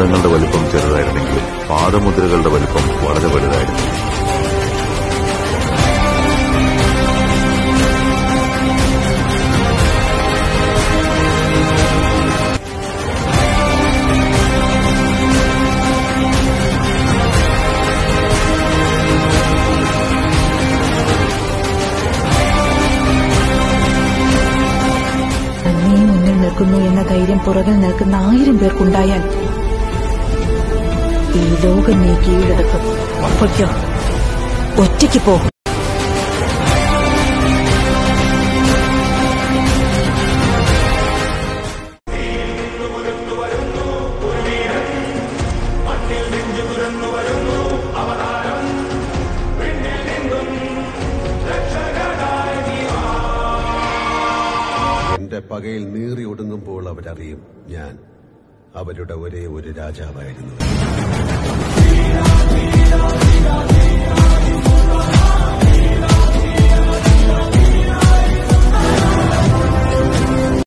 പാദങ്ങളുടെ വലിപ്പം ചെറുതായിരുന്നെങ്കിലും പാദമുദ്രകളുടെ വലിപ്പം വളരെ വലുതായിരുന്നു നീ മുന്നിൽ നിൽക്കുന്നു എന്ന ധൈര്യം പുറകിൽ നിൽക്കുന്ന ആയിരം പേർക്കുണ്ടായാൽ ഈ ലോകം നീ കീഴടക്കും പൊയ്ക്കോ ഒറ്റയ്ക്ക് പോ എന്റെ പകയിൽ നീറി ഒടുങ്ങുമ്പോൾ അവരറിയും ഞാൻ അവരുടെ ഒരേ ഒരു രാജാവായിരുന്നു